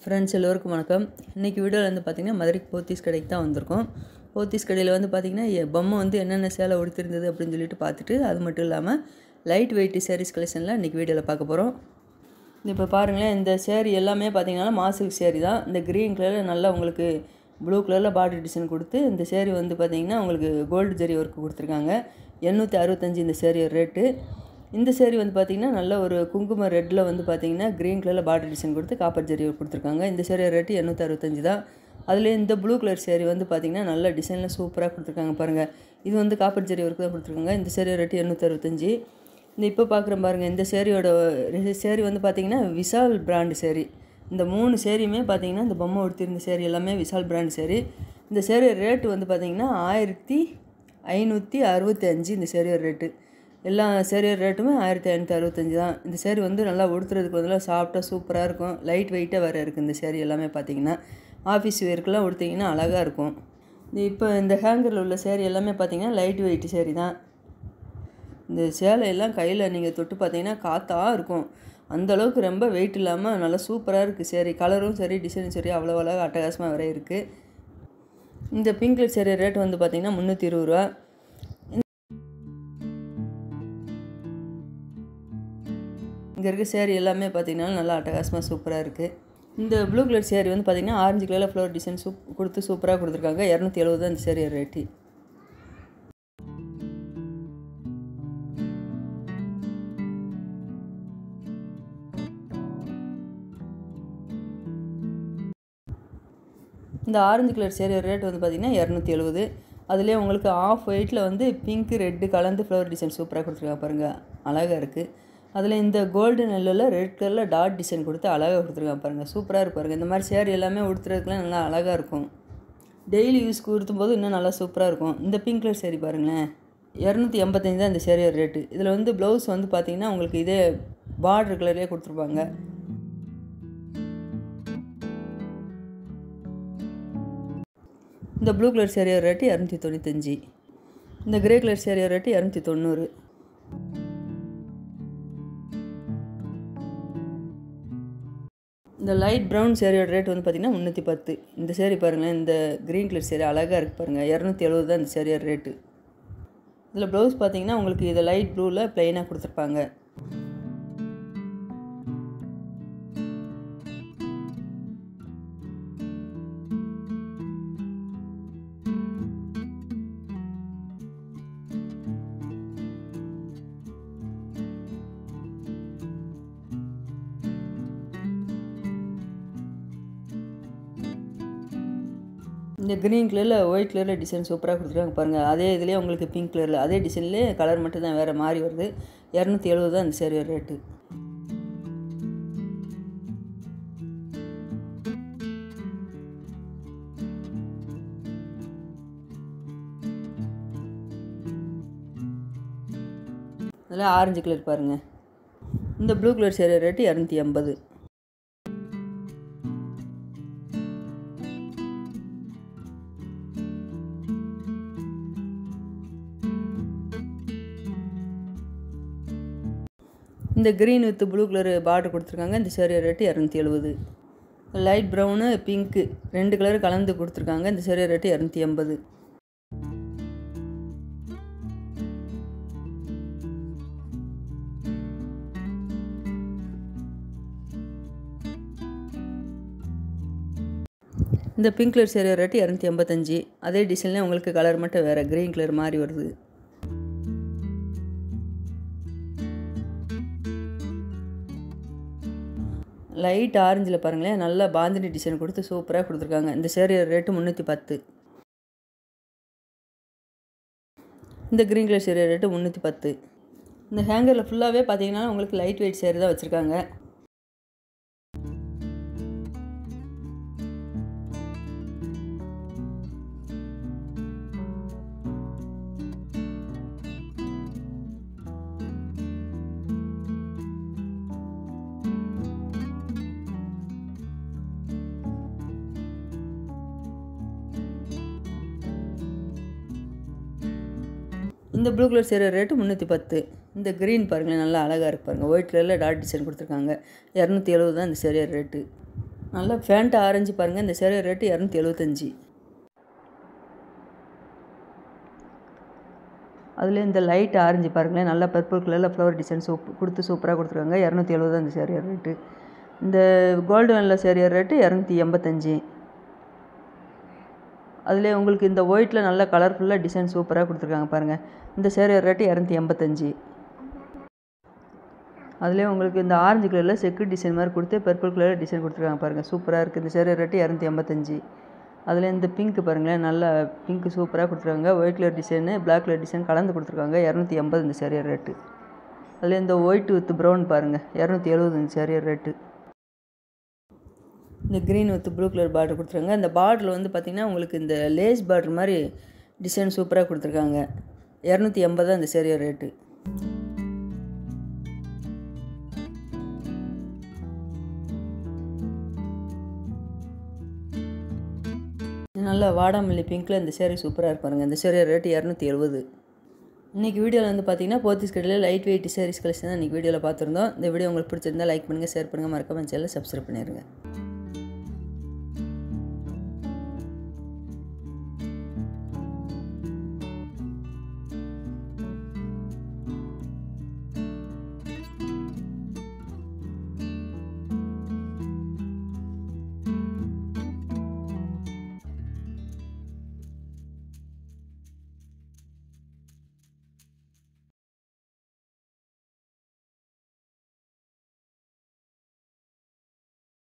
friends எல்லோருக்கும் வணக்கம் இன்றைக்கி வீடியோவில் வந்து பார்த்திங்கன்னா மதுரை போத்தீஸ் கடைக்கு தான் வந்திருக்கோம் போத்தீஸ் கடையில் வந்து பார்த்திங்கன்னா எ- பொம்மை வந்து என்னென்ன சேலை உடுத்திருந்தது அப்படின்னு சொல்லிட்டு பார்த்துட்டு அது மட்டும் இல்லாமல் லைட் வெயிட் சாரீஸ் கலெக்ஷனில் இன்றைக்கி வீடியோவில் பார்க்க போகிறோம் இப்போ பாருங்களேன் இந்த சேரீ எல்லாமே பார்த்தீங்கன்னா மாசுக்கு சேரீ தான் இந்த க்ரீன் கலரில் நல்லா உங்களுக்கு ப்ளூ கலரில் பார்டர் டிசைன் கொடுத்து இந்த சேரீ வந்து பார்த்தீங்கன்னா உங்களுக்கு கோல்டு ஜெரி ஒர்க் கொடுத்துருக்காங்க எண்ணூற்றி அறுபத்தஞ்சு இந்த சேரீ ரேட்டு இந்த சேரீ வந்து பார்த்தீங்கன்னா நல்ல ஒரு குங்கும ரெட்டில் வந்து பார்த்தீங்கன்னா க்ரீன் கலரில் பார்டர் டிசைன் கொடுத்து காப்பர் ஜெரி ஒர்க் கொடுத்துருக்காங்க இந்த சேரீ ரேட்டு எண்ணூற்றி அறுபத்தஞ்சு தான் அதில் இந்த ப்ளூ கலர் சேரீ வந்து பார்த்தீங்கன்னா நல்ல டிசைனில் சூப்பராக கொடுத்துருக்காங்க பாருங்கள் இது வந்து காப்பர் ஜெரி ஒர்க் தான் கொடுத்துருக்காங்க இந்த சேரீ ரேட்டு எண்ணூற்றி அறுபத்தஞ்சு இந்த இப்போ பார்க்குறேன் பாருங்கள் இந்த சேரீயோட சேரீ வந்து பார்த்தீங்கன்னா விஷால் பிராண்டு சேரீ இந்த மூணு சேரீயுமே பார்த்தீங்கன்னா இந்த பொம்மை உடுத்திருந்த சேரீ எல்லாமே விஷால் பிராண்ட் சேரீ இந்த சேரீ ரேட்டு வந்து பார்த்தீங்கன்னா ஆயிரத்தி ஐநூற்றி அறுபத்தி அஞ்சு இந்த சேரீயோட ரேட்டு எல்லா சேரீயோட ரேட்டுமே ஆயிரத்தி ஐநூற்றி அறுபத்தஞ்சு தான் இந்த சேரீ வந்து நல்லா உடுத்துறதுக்கு வந்து சாஃப்டாக சூப்பராக இருக்கும் லைட் வெயிட்டாக வேறு இருக்குது இந்த சேரீ எல்லாமே பார்த்தீங்கன்னா ஆஃபீஸ் வேர்க்கெலாம் உடுத்திங்கன்னா அழகாக இருக்கும் இந்த இப்போ இந்த ஹேங்கரில் உள்ள சேரீ எல்லாமே பார்த்தீங்கன்னா லைட் வெயிட் சேரீ தான் இந்த சேலை எல்லாம் கையில் நீங்கள் தொட்டு பார்த்தீங்கன்னா காற்றா இருக்கும் அந்த அளவுக்கு ரொம்ப வெயிட் இல்லாமல் நல்லா சூப்பராக இருக்குது சரி கலரும் சரி டிசைனும் சரி அவ்வளோ அழகாக அட்டகாசமாக வர இருக்குது இந்த பிங்க் கலர் சேரீ ரேட் வந்து பார்த்தீங்கன்னா முந்நூற்றி இருபது ரூபா இங்கே இருக்க சேரீ எல்லாமே பார்த்தீங்கன்னா நல்லா அட்டகாசமாக சூப்பராக இருக்குது இந்த ப்ளூ கலர் சேரீ வந்து பார்த்தீங்கன்னா ஆரஞ்சு கலரில் ஃப்ளவர் டிசைன் சூப் கொடுத்து சூப்பராக கொடுத்துருக்காங்க இரநூத்தி எழுபது தான் இந்த சேரீ ரேட்டு இந்த ஆரஞ்சு கலர் சேரீ ரேட் வந்து பார்த்திங்கன்னா இரநூத்தி எழுபது அதுலேயே உங்களுக்கு ஆஃப் ஒயிட்டில் வந்து பிங்க் ரெட்டு கலந்து ஃப்ளவர் டிசைன் சூப்பராக கொடுத்துருக்காங்க பாருங்கள் அழகாக இருக்குது அதில் இந்த கோல்டன் எல்லோவில் ரெட் கலரில் டாட் டிசைன் கொடுத்து அழகாக கொடுத்துருக்காங்க பாருங்கள் சூப்பராக இருக்கு பாருங்கள் இந்த மாதிரி சேரீ எல்லாமே உடுத்துறதுக்குலாம் நல்லா அழகாக இருக்கும் டெய்லி யூஸ்க்கு உடுத்தும் போது இன்னும் நல்லா சூப்பராக இருக்கும் இந்த பிங்க் கலர் சேரீ பாருங்களேன் இரநூத்தி எண்பத்தஞ்சு தான் இந்த சேரீயோட ரேட்டு இதில் வந்து ப்ளவுஸ் வந்து பார்த்தீங்கன்னா உங்களுக்கு இதே பார்டர் கலர்லேயே கொடுத்துருப்பாங்க இந்த ப்ளூ கலர் சேரீயோட ரேட்டு இரநூத்தி தொண்ணூத்தஞ்சு இந்த கிரே கலர் சேரீயோட ரேட்டு இரநூத்தி தொண்ணூறு இந்த லைட் ப்ரௌன் சேரீயோட ரேட் வந்து பார்த்திங்கன்னா முந்நூற்றி பத்து இந்த சேரீ பாருங்களேன் இந்த க்ரீன் கலர் சேரீ அழகாக இருக்குது பாருங்கள் இரநூத்தி எழுபது தான் இந்த சேரீயோட ரேட்டு இதில் ப்ளவுஸ் பார்த்தீங்கன்னா உங்களுக்கு இது லைட் ப்ளூவில் ப்ளைனாக கொடுத்துருப்பாங்க இந்த க்ரீன் கலரில் ஒயிட் கலரில் டிசைன் சூப்பராக கொடுத்துருக்காங்க பாருங்கள் அதே இதுலேயே உங்களுக்கு பிங்க் கலரில் அதே டிசைன்லேயே கலர் மட்டும் தான் வேறு மாறி வருது இரநூத்தி எழுபது தான் இந்த சேரீ ரேட்டு அதில் ஆரஞ்சு கலர் பாருங்கள் இந்த ப்ளூ கலர் சேரீ ரேட்டு இரநூத்தி எண்பது இந்த green with blue colour border கொடுத்துருக்காங்க இந்த சேரீ ரேட்டு இரநூத்தி எழுபது லைட் ப்ரௌனு பிங்க்கு ரெண்டு கலர் கலந்து கொடுத்துருக்காங்க இந்த சேரீ ரேட்டு இரநூத்தி எண்பது இந்த பிங்க் கலர் சேரீ ரேட்டு இரநூத்தி எண்பத்தஞ்சு அதே டிசைன்லேயே உங்களுக்கு கலர் மட்டும் வேறு க்ரீன் கலர் மாதிரி வருது லைட் ஆரஞ்சில் பாருங்களேன் நல்லா பாந்தினி டிசைன் கொடுத்து சூப்பராக கொடுத்துருக்காங்க இந்த சேரீ ரேட்டு முந்நூற்றி பத்து இந்த க்ரீன் கலர் சேரீ ரேட்டு முந்நூற்றி பத்து இந்த ஹேங்கரில் ஃபுல்லாகவே பார்த்தீங்கன்னா உங்களுக்கு லைட் வெயிட் சேரீ தான் வச்சுருக்காங்க இந்த ப்ளூ கலர் சேரீ ரேட்டு முந்நூற்றி பத்து இந்த க்ரீன் பாருங்களேன் நல்லா அழகாக இருக்கு பாருங்கள் ஒயிட் கலரில் டாட் டிசைன் கொடுத்துருக்காங்க இரநூத்தி எழுபது தான் இந்த சேரீ ரேட்டு நல்லா ஃபேண்ட் ஆரஞ்சு பாருங்கள் இந்த சேரீ ரேட்டு இரநூத்தி எழுபத்தஞ்சி அதில் இந்த லைட் ஆரஞ்சு பாருங்களேன் நல்லா பர்பிள் கலரில் ஃப்ளவர் டிசைன் சூப் கொடுத்து சூப்பராக கொடுத்துருக்காங்க இரநூத்தி எழுபது அந்த சேரீ ரேட்டு இந்த கோல்டனில் சேரீ ரேட்டு இரநூத்தி எண்பத்தஞ்சி அதிலே உங்களுக்கு இந்த ஒயிட்டில் நல்ல கலர்ஃபுல்லாக டிசைன் சூப்பராக கொடுத்துருக்காங்க பாருங்கள் இந்த சேரீ ரேட்டு இரநூத்தி எண்பத்தஞ்சி அதுலேயே உங்களுக்கு இந்த ஆரஞ்சு கலரில் செக்கு டிசைன் மாதிரி கொடுத்து பர்பிள் கலரில் டிசைன் கொடுத்துருக்காங்க பாருங்கள் சூப்பராக இருக்குது இந்த சேரீ ரேட்டு இரநூத்தி எண்பத்தஞ்சி அதில் இந்த பிங்க் பாருங்களேன் நல்லா பிங்க் சூப்பராக கொடுத்துருக்காங்க white colour design black colour design கலந்து கொடுத்துருக்காங்க இரநூத்தி எண்பது இந்த சேரீ ரேட்டு அதில் இந்த ஒயிட் வித் ப்ரௌன் பாருங்கள் இரநூத்தி எழுபது இந்த சேரீ ரேட்டு இந்த green with blue colour border கொடுத்துருக்காங்க இந்த பார்டரில் வந்து பார்த்திங்கன்னா உங்களுக்கு இந்த லேஸ் பார்டர் மாதிரி டிசைன் சூப்பராக கொடுத்துருக்காங்க இரநூத்தி எண்பது அந்த சேரீ ரேட்டு நல்லா வாடாமல்லி பிங்க்கில் இந்த சேரீ சூப்பராக இருப்பாருங்க இந்த சேரீ ரேட்டு இரநூத்தி எழுபது இன்றைக்கி வீடியோவில் வந்து பார்த்தீங்கன்னா போத்திஸ் கடையில் லைட் வெயிட் சாரீஸ் கலெக்ஷன் தான் இன்றைக்கி வீடியோவில் பார்த்துருந்தோம் இந்த வீடியோ உங்களுக்கு பிடிச்சிருந்தா லைக் பண்ணுங்கள் ஷேர் பண்ணுங்கள் மறக்காம சேனலை சப்ஸ்கிரைப் பண்ணிடுங்க